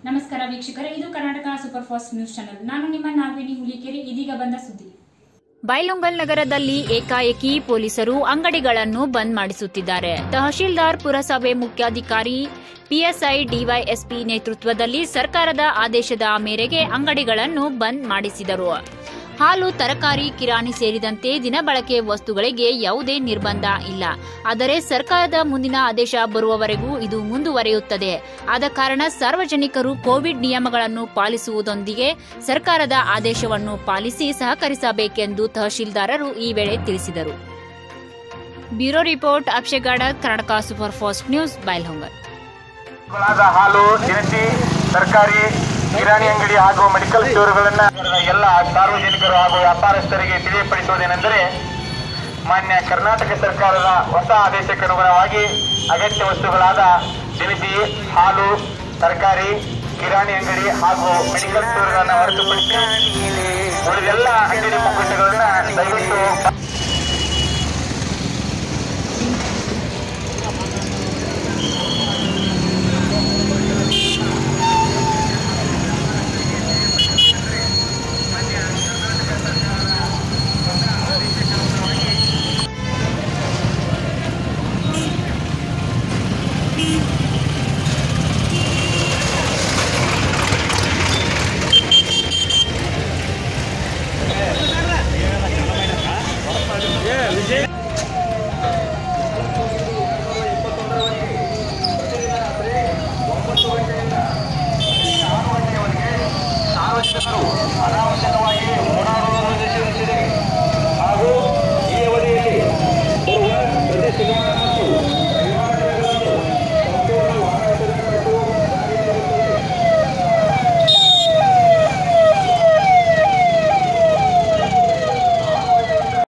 ನಮಸ್ಕಾರ ವೀಕ್ಷಕರೇ ಇದು Karnataka super fast news channel ನಾನು ನಿಮ್ಮ ನಾಗವೇಣಿ ಹುಲಿಕೆರೆ ಇದೀಗ ಬಂದ ಸುದ್ದಿ ಬೈಲೊಂಗಲ್ ನಗರದಲ್ಲಿ ಏಕಾಏಕಿ ಪೊಲೀಸರು ಅಂಗಡಿಗಳನ್ನು ಬಂದ್ ಮಾಡಿಸುತ್ತಿದ್ದಾರೆ ತಹಶೀಲ್ದಾರ್ ಪುರಸಭೆ ಮುಖ್ಯಾಧಿಕಾರಿ ಪಿಎಸ್ಐ ಡಿವೈಎಸ್ಪಿ ನೇತೃತ್ವದಲ್ಲಿ ಸರ್ಕಾರದ ಆದೇಶದ ಮೇರೆಗೆ ಅಂಗಡಿಗಳನ್ನು ಬಂದ್ ಮಾಡಿಸಿದರು ಹಾಲು ತರಕಾರಿ ಕಿರಾಣಿ ಸೇರಿದಂತೆ ದಿನಬಳಕೆ ವಸ್ತುಗಳಿಗೆ ಯಾವುದೇ ನಿರ್ಬಂಧ ಇಲ್ಲ ಆದರೆ ಸರ್ಕಾರದ ಮುಂದಿನ ಆದೇಶ ಬರುವವರೆಗೂ ಇದು ಮುಂದುವರೆಯುತ್ತದೆ ಆದ ಕಾರಣ ಸಾರ್ವಜನಿಕರು ಕೋವಿಡ್ ನಿಯಮಗಳನ್ನು ಪಾಲಿಸುವುದೊಂದಿಗೆ ಸರ್ಕಾರದ ಆದೇಶವನ್ನು ಪಾಲಿಸಿ ಸಹಕರಿಸಬೇಕೆಂದು ತಹಶೀಲ್ದಾರರು ಈ ವೇಳೆ ತಿಳಿಸಿದರು bureau report Akshayagowda Karnataka super fast news Bailhongal ಗಳಾದ ಹಾಲು ದಿನಸಿ ತರಕಾರಿ ಕಿರಾಣಿ ಅಂಗಡಿ ಹಾಗೂ ಮೆಡಿಕಲ್ ಸ್ಟೋರ್ಗಳನ್ನ ಎಲ್ಲ ಸಾರ್ವಜನಿಕರು ಹಾಗೂ ವ್ಯಾಪಾರಸ್ಥರಿಗೆ ತಿಳಿಯಪಡಿಸುವುದೇನೆಂದರೆ ಮಾನ್ಯ ಕರ್ನಾಟಕ ಸರ್ಕಾರದ ಹೊಸ ಆದೇಶಕ್ಕೆ ಅನುಗುಣವಾಗಿ ಅಗತ್ಯ ವಸ್ತುಗಳಾದ ದಿನಸಿ ಹಾಲು ತರಕಾರಿ ಕಿರಾಣಿ ಅಂಗಡಿ ಹಾಗೂ ಮೆಡಿಕಲ್ ಸ್ಟೋರ್ಗಳನ್ನ ಹೊರತುಪಡಿಸಿ ಉಳಿದೆಲ್ಲ ಅಂಗಡಿ ಮುಗ್ಗಟ್ಟುಗಳನ್ನ ದಯವಿಟ್ಟು